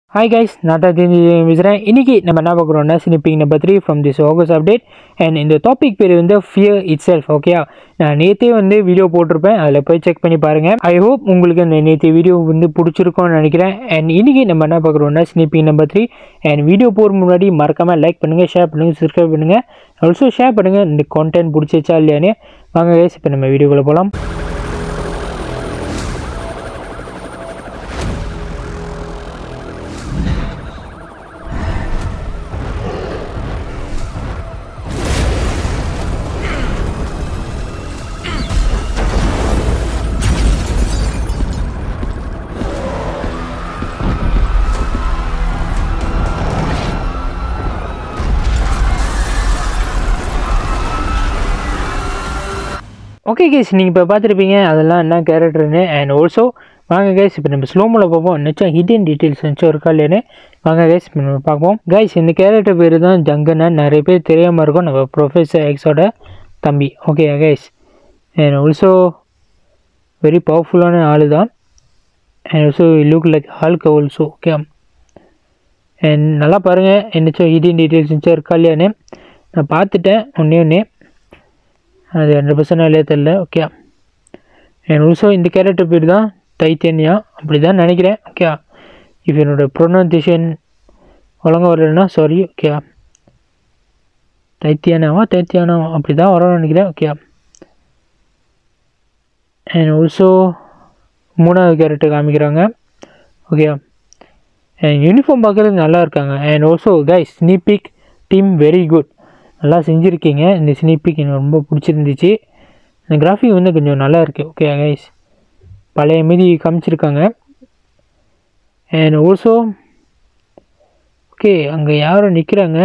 hi guys நான் தான் தெரிஞ்சு பேசுகிறேன் இன்றைக்கி நம்ம என்ன பார்க்குறோம்னா sneak peek number three from this August update and இந்த டாபிக் பேர் வந்து ஃபியர் இட் செல்ஃப் ஓகேயா நான் நேற்றே வந்து வீடியோ போட்டிருப்பேன் அதில் போய் செக் பண்ணி பாருங்கள் ஐ ஹோப் உங்களுக்கு இந்த நேற்று வீடியோ வந்து பிடிச்சிருக்கும்னு நினைக்கிறேன் அண்ட் இன்றைக்கி நம்ம என்ன பார்க்குறோம்னா sneak peek number three and video போகிற முன்னாடி மறக்காமல் லைக் பண்ணுங்கள் ஷேர் பண்ணுங்கள் சப்ஸ்கிரைப் பண்ணுங்கள் ஆல்சோ ஷேர் பண்ணுங்கள் இந்த கான்டென்ட் பிடிச்சிச்சா இல்லையானே வாங்க கைஸ் இப்போ நம்ம வீடியோக்குள்ளே போகலாம் ஓகே கேஸ் நீங்கள் இப்போ பார்த்துருப்பீங்க அதெல்லாம் என்ன கேரக்டர்னு அண்ட் ஆல்சோ வாங்க கைஸ் இப்போ நம்ம ஸ்லோமோவில் பார்ப்போம் நிச்சயம் ஹிடன் டீட்டெயில்ஸ் நிச்சயம் இருக்கா இல்லையானு வாங்க கைஸ் இப்போ நம்ம பார்ப்போம் கைஸ் இந்த கேரக்டர் பேர் தான் ஜங்கனன் நிறைய பேர் தெரியாமல் இருக்கும் நம்ம ப்ரொஃபஸர் எக்ஸோட தம்பி okay guys and also very பவர்ஃபுல்லான ஆள் தான் and also look like Hulk also okay and நல்லா பாருங்கள் என்னச்சும் ஹிடன் டீட்டெயில்ஸ் நிச்சயம் இருக்கா இல்லையானு நான் பார்த்துட்டேன் ஒன்றே ஒன்றே அது ஹண்ட்ரட் பர்சன்ட் இல்லையா தெரில ஓகே அண்ட் ஆல்சோ இந்த கேரக்டர் பேர் தான் டைத்தேனியா அப்படி தான் நினைக்கிறேன் ஓகே இப்போ என்னோட ப்ரொனன்சியேஷன் ஒழுங்காக வரலன்னா சாரி ஓகே தைத்தியானாவா தைத்தியானாவா அப்படி தான் வரும்னு நினைக்கிறேன் ஓகே அண்ட் ஆல்சோ மூணாவது கேரக்டர் காமிக்கிறாங்க ஓகே அண்ட் யூனிஃபார்ம் பார்க்குறது நல்லா இருக்காங்க and also guys sneak peek team very good நல்லா செஞ்சுருக்கீங்க இந்த ஸ்னீப்பிக் எனக்கு ரொம்ப பிடிச்சிருந்துச்சு இந்த கிராஃபிக் வந்து கொஞ்சம் நல்லா இருக்குது ஓகே கைஸ் பழைய மீதி காமிச்சிருக்காங்க அண்ட் ஆல்சோ ஓகே அங்கே யாரும் நிற்கிறாங்க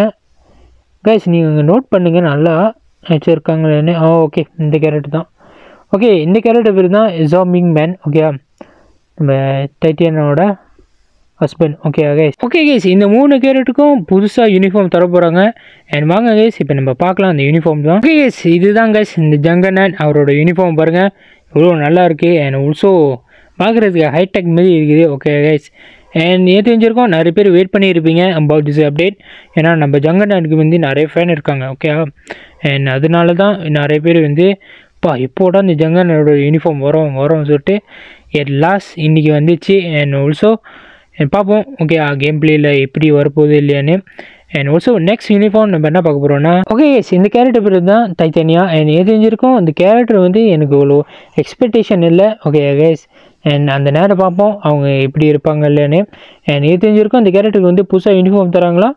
கைஸ் நீங்கள் அங்கே நோட் பண்ணுங்கள் நல்லா வச்சுருக்காங்களேன்னு ஆ ஓகே இந்த கேரக்டர் தான் ஓகே இந்த கேரக்டர் பேர் தான் ஜாமிங் மேன் ஓகே நம்ம டைட்டியனோட husband okay guys okay guys இந்த மூணு கேரட்டுக்கும் புதுசாக யூனிஃபார்ம் தர போகிறாங்க அண்ட் வாங்க கைஸ் இப்போ நம்ம பார்க்கலாம் அந்த யூனிஃபார்ம் தான் ஓகே கைஸ் இதுதான் கைஸ் இந்த ஜங்கனன் அவரோட யூனிஃபார்ம் பாருங்கள் இவ்வளோ நல்லா இருக்குது அண்ட் ஆல்சோ பார்க்குறதுக்கு ஹைடெக் மாரி இருக்குது ஓகே கைஸ் அண்ட் ஏன் தெரிஞ்சிருக்கோம் நிறைய பேர் வெயிட் பண்ணியிருப்பீங்க அபவுட் திஸ் அப்டேட் ஏன்னா நம்ம ஜங்கனனுக்கு வந்து நிறைய ஃபேன் இருக்காங்க ஓகே அண்ட் அதனால தான் நிறைய பேர் வந்து பா இப்போட இந்த ஜங்கனோட யூனிஃபார்ம் வரும் வரும்னு சொல்லிட்டு எட் லாஸ்ட் இன்றைக்கி வந்துச்சு அண்ட் ஆல்சோ பார்ப்போம் ஓகே கேம் பிளேயில் எப்படி வரப்போகுது இல்லையான்னு அண்ட் ஆல்சோ நெக்ஸ்ட் யூனிஃபார்ம் நம்ம என்ன பார்க்க போகிறோம்னா ஓகே எஸ் இந்த கேரக்டர் பேர் தான் டைத்தனியா அண்ட் எது தெரிஞ்சிருக்கும் இந்த கேரக்டர் வந்து எனக்கு இவ்வளோ எக்ஸ்பெக்டேஷன் இல்லை ஓகே கேஸ் அண்ட் அந்த நேரம் பார்ப்போம் அவங்க எப்படி இருப்பாங்க இல்லைன்னு அண்ட் எது தெரிஞ்சிருக்கும் இந்த கேரக்டருக்கு வந்து புதுசாக யூனிஃபார்ம் தராங்களா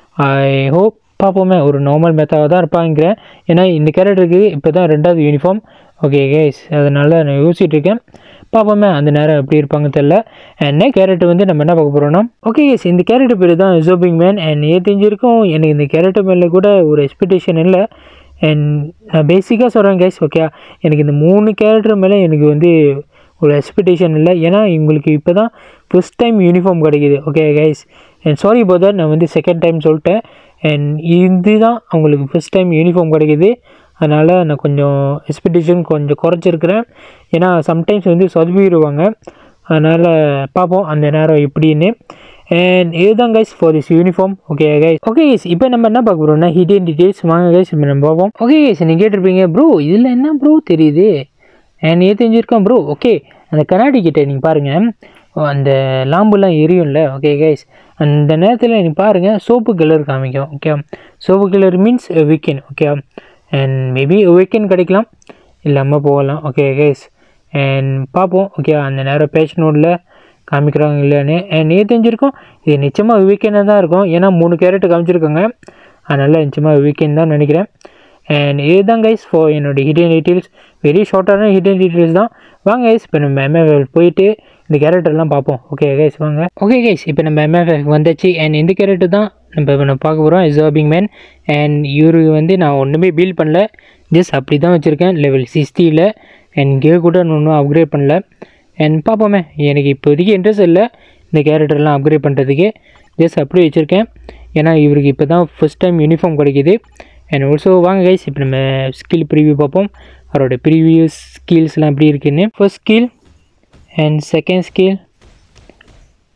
ஐ ஹோப் பார்ப்போமே ஒரு நார்மல் மெத்தாக தான் இருப்பாங்கிறேன் ஏன்னா இந்த கேரக்டருக்கு இப்போ தான் ரெண்டாவது யூனிஃபார்ம் ஓகே கேஸ் அதனால் நான் யோசிச்சுட்டு இருக்கேன் பார்ப்போமே அந்த நேரம் எப்படி இருப்பாங்க தெரில அண்ட் கேரக்டர் வந்து நம்ம என்ன பார்க்க போகிறோம்னா ஓகே எஸ் இந்த கேரக்டர் பேர் தான் ஜோபிங் மேன் அண்ட் ஏ தெரிஞ்சிருக்கும் எனக்கு இந்த கேரக்டர் மேலே கூட ஒரு எக்ஸ்பெக்டேஷன் இல்லை அண்ட் நான் பேசிக்காக சொல்கிறேன் கைஸ் ஓகே எனக்கு இந்த மூணு கேரக்டர் மேலே எனக்கு வந்து ஒரு எக்ஸ்பெக்டேஷன் இல்லை ஏன்னா இவங்களுக்கு இப்போ தான் ஃபஸ்ட் டைம் யூனிஃபார்ம் கிடைக்கிது okay guys and sorry bother நான் வந்து செகண்ட் டைம் சொல்லிட்டேன் அண்ட் இதுதான் அவங்களுக்கு ஃபஸ்ட் டைம் யூனிஃபார்ம் கிடைக்கிது அதனால் நான் கொஞ்சம் எக்ஸ்பெக்டேஷன் கொஞ்சம் குறைச்சிருக்கிறேன் ஏன்னா சம்டைம்ஸ் வந்து சொதப்பிடுவாங்க அதனால் பார்ப்போம் அந்த நேரம் எப்படின்னு அண்ட் இதுதான் guys for this uniform okay guys okay guys இப்போ நம்ம என்ன பார்க்க போகிறோம்னா ஹிடன் டீட்டெயில்ஸ் வாங்க கைஸ் இப்போ நம்ம பார்ப்போம் ஓகே கைஸ் நீங்கள் கேட்டிருப்பீங்க ப்ரோ இதில் என்ன ப்ரோ தெரியுது அண்ட் ஏ தெரிஞ்சிருக்கோம் ப்ரோ ஓகே அந்த கண்ணாடி கிட்ட நீங்கள் பாருங்கள் அந்த லாம்புலாம் எரியும்ல ஓகே கைஸ் அந்த நேரத்தில் நீங்கள் பாருங்கள் சோப்பு கலர் காமிக்கும் okay soap colour means weekend okay and maybe weekend கிடைக்கலாம் இல்லாமல் போகலாம் ஓகே கைஸ் அண்ட் பார்ப்போம் ஓகே அந்த நேரம் பேட்ச் நோட்டில் காமிக்கிறாங்க இல்லையான்னு அண்ட் ஏ தெரிஞ்சிருக்கும் இது நிச்சயமாக வீக்கெண்டாக தான் இருக்கும் ஏன்னா மூணு கேரட் காமிச்சிருக்காங்க அதனால் நிச்சயமாக வீக்கெண்ட் தான் நினைக்கிறேன் அண்ட் இதுதான் கைஸ் ஃபார் என்னோடய ஹிடன் டீட்டெயில்ஸ் வெரி ஷார்ட்டான ஹிடன் டீட்டெயில்ஸ் தான் வாங்க கைஸ் இப்போ நம்ம எம்எஃப்எல் போயிட்டு இந்த கேரக்டர்லாம் பார்ப்போம் ஓகே கைஸ் வாங்க ஓகே கைஸ் இப்போ நம்ம எம்எஃப்எஃப் வந்தாச்சு அண்ட் இந்த கேரக்டர் தான் நம்ம இப்போ நம்ம பார்க்க போகிறோம் இசர்பிங் மேன் அண்ட் இவருக்கு வந்து நான் ஒன்றுமே பில்ட் பண்ணல ஜஸ்ட் அப்படி தான் வச்சுருக்கேன் லெவல் சிக்ஸ்டியில் அண்ட் கே கூட ஒன்றும் அப்கிரேட் பண்ணல அண்ட் பார்ப்போமே எனக்கு இப்போதைக்கு இன்ட்ரெஸ்ட் இல்லை இந்த கேரக்டர்லாம் அப்கிரேட் பண்ணுறதுக்கு ஜஸ்ட் அப்படி வச்சுருக்கேன் ஏன்னா இவருக்கு இப்போ தான் ஃபஸ்ட் டைம் யூனிஃபார்ம் கிடைக்கிது அண்ட் ஆல்சோ வாங்க கைஸ் இப்போ நம்ம ஸ்கில் ப்ரிவியூ பார்ப்போம் அவரோட ப்ரீவியஸ் ஸ்கில்ஸ்லாம் எப்படி இருக்குன்னு first skill and second skill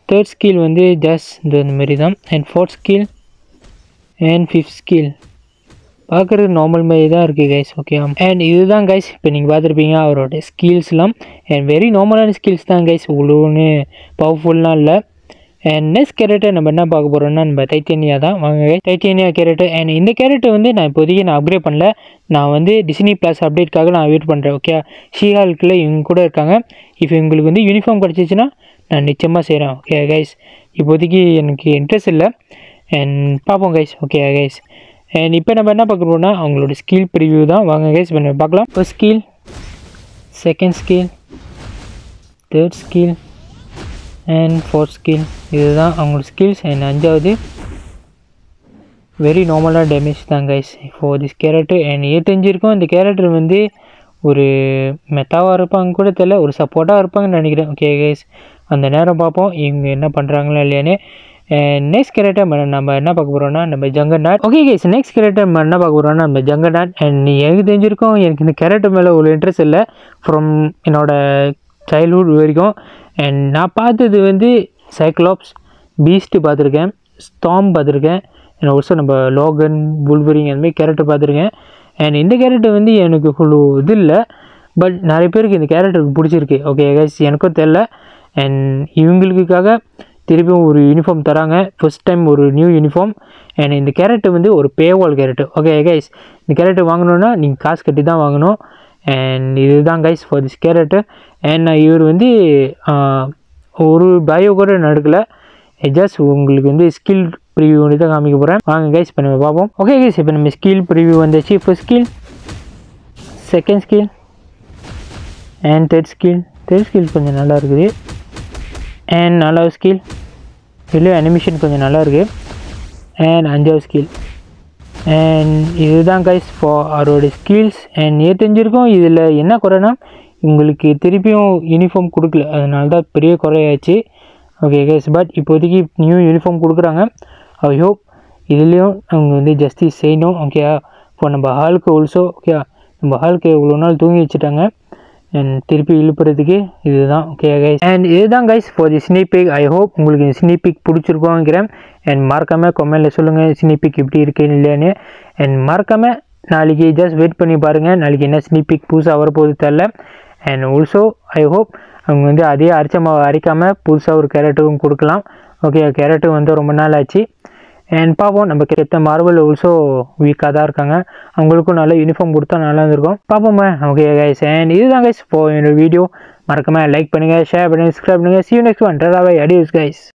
third skill வந்து ஜஸ்ட் இந்த இந்த மாதிரி தான் and fourth skill and fifth skill பார்க்குறது நார்மல் மாதிரி தான் இருக்குது கைஸ் ஓகே அண்ட் இதுதான் கைஸ் இப்போ நீங்கள் பார்த்துருப்பீங்க அவரோட ஸ்கில்ஸ்லாம் அண்ட் வெரி நார்மலான ஸ்கில்ஸ் தான் கைஸ் இவ்வளோ ஒன்று பவர்ஃபுல்லாம் இல்லை அண்ட் நெக்ஸ்ட் கேரக்டர் நம்ம என்ன பார்க்க போகிறோம்னா நம்ம டைட்டேனியா தான் வாங்க டைட்டேனியா கேரக்டர் அண்ட் இந்த கேரக்டர் வந்து நான் இப்போதைக்கு நான் அப்கிரேட் பண்ணல நான் வந்து டிஸ்னி ப்ளஸ் அப்டேட்காக நான் வெயிட் பண்ணுறேன் ஓகே ஷீஹால்கில் இவங்க கூட இருக்காங்க இப்போ இவங்களுக்கு வந்து யூனிஃபார்ம் கிடச்சிச்சின்னா நான் நிச்சயமாக செய்கிறேன் ஓகே கைஸ் இப்போதைக்கு எனக்கு இன்ட்ரெஸ்ட் இல்லை அண்ட் பார்ப்போம் கைஸ் ஓகே கைஸ் அண்ட் இப்போ நம்ம என்ன பார்க்க போகிறோம்னா அவங்களோட ஸ்கில் ப்ரிவ்யூ தான் வாங்க கைஸ் இப்போ நம்ம பார்க்கலாம் first skill second skill third skill and fourth skill இதுதான் அவங்களோட ஸ்கில்ஸ் அண்ட் அஞ்சாவது வெரி நார்மலாக டேமேஜ் தான் guys for this character and ஏ தெரிஞ்சிருக்கும் இந்த கேரக்டர் வந்து ஒரு மெத்தாவாக இருப்பாங்க கூட தெரியல ஒரு சப்போர்ட்டாக இருப்பாங்கன்னு நினைக்கிறேன் ஓகே கைஸ் அந்த நேரம் பார்ப்போம் இவங்க என்ன பண்ணுறாங்களா இல்லையானு நெக்ஸ்ட் கேரக்டர் நம்ம என்ன பார்க்க போகிறோம்னா நம்ம ஜங்கர் நாட் ஓகே கைஸ் நெக்ஸ்ட் கேரக்டர் நம்ம என்ன பார்க்க போகிறோம்னா நம்ம ஜங்கர் நாட் அண்ட் எனக்கு தெரிஞ்சிருக்கும் எனக்கு இந்த கேரக்டர் மேலே ஒரு இன்ட்ரெஸ்ட் இல்லை ஃப்ரம் என்னோட சைல்ட்ஹுட் வரைக்கும் அண்ட் நான் பார்த்தது வந்து சைக்ளாப்ஸ் பீஸ்ட்டு பார்த்துருக்கேன் ஸ்டாம் பார்த்துருக்கேன் அண்ட் ஆல்சோ நம்ம லோகன் புல்வரிங் அந்த மாதிரி கேரக்டர் பார்த்துருக்கேன் அண்ட் இந்த கேரக்டர் வந்து எனக்கு ஃபுல்லு இது இல்லை பட் நிறைய பேருக்கு இந்த கேரக்டர் பிடிச்சிருக்கு ஓகே கைஸ் எனக்கும் தெரில அண்ட் இவங்களுக்காக திருப்பியும் ஒரு யூனிஃபார்ம் தராங்க ஃபர்ஸ்ட் டைம் ஒரு நியூ யூனிஃபார்ம் அண்ட் இந்த கேரக்டர் வந்து ஒரு பேவால் கேரக்டர் ஓகே கைஸ் இந்த கேரக்டர் வாங்கணுன்னா நீங்கள் காசு கட்டி தான் வாங்கணும் அண்ட் இதுதான் guys for this character and இவர் வந்து ஒரு பயோ கூட நடக்கலை ஜஸ்ட் உங்களுக்கு வந்து ஸ்கில் ப்ரிவியூ ஒன்று தான் காமிக்க போகிறேன் வாங்க கைஸ் இப்போ நம்ம பார்ப்போம் ஓகே கைஸ் இப்போ நம்ம ஸ்கில் ப்ரிவியூ வந்துச்சு first skill second skill and third skill third skill கொஞ்சம் நல்லா இருக்குது அண்ட் நாலாவது ஸ்கில் இல்லை அனிமேஷன் கொஞ்சம் நல்லா இருக்குது அண்ட் அஞ்சாவது ஸ்கில் அண்ட் இதுதான் கைஸ் ஃபார் அவரோட ஸ்கில்ஸ் அண்ட் ஏ தெரிஞ்சிருக்கோம் இதில் என்ன குறைனா உங்களுக்கு திருப்பியும் யூனிஃபார்ம் கொடுக்கல அதனால தான் பெரிய குறையாச்சு ஓகே கைஸ் பட் இப்போதைக்கு நியூ யூனிஃபார்ம் கொடுக்குறாங்க ஐ ஹோப் இதுலேயும் அவங்க வந்து ஜஸ்டிஸ் செய்யணும் ஓகே இப்போ நம்ம ஹாலுக்கு ஆல்சோ ஓகே நம்ம ஹாலுக்கு இவ்வளோ நாள் தூங்கி வச்சுட்டாங்க அண்ட் திருப்பி இழுப்புறதுக்கு இதுதான் ஓகே கைஸ் அண்ட் இதுதான் guys for the sneak peek I hope உங்களுக்கு இந்த ஸ்னீபிக் பிடிச்சிருக்கோங்கிறேன் அண்ட் மறக்காமல் கமெண்டில் சொல்லுங்கள் ஸ்னீபிக் எப்படி இருக்குன்னு இல்லையான்னு அண்ட் மறக்காமல் நாளைக்கு ஜஸ்ட் வெயிட் பண்ணி பாருங்கள் நாளைக்கு என்ன ஸ்னீபிக் புதுசாக வரப்போகுது தெரில அண்ட் ஆல்சோ ஐ ஹோப் அவங்க வந்து அதே அரைச்ச மாவு அரைக்காமல் புதுசாக ஒரு கேரட்டும் கொடுக்கலாம் ஓகே கேரட்டும் வந்து ரொம்ப நாள் ஆச்சு அண்ட் பார்ப்போம் நம்ம கேட்ட மார்வல் ஆல்சோ வீக்காக தான் இருக்காங்க அவங்களுக்கும் நல்ல யூனிஃபார்ம் கொடுத்தா நல்லா இருந்திருக்கும் பார்ப்போமே ஓகே கைஸ் அண்ட் இதுதான் கைஸ் இப்போ என்னோட வீடியோ மறக்காமல் லைக் பண்ணுங்கள் ஷேர் பண்ணுங்கள் சப்ஸ்கிரைப் பண்ணுங்கள் see you next one tata bye adios guys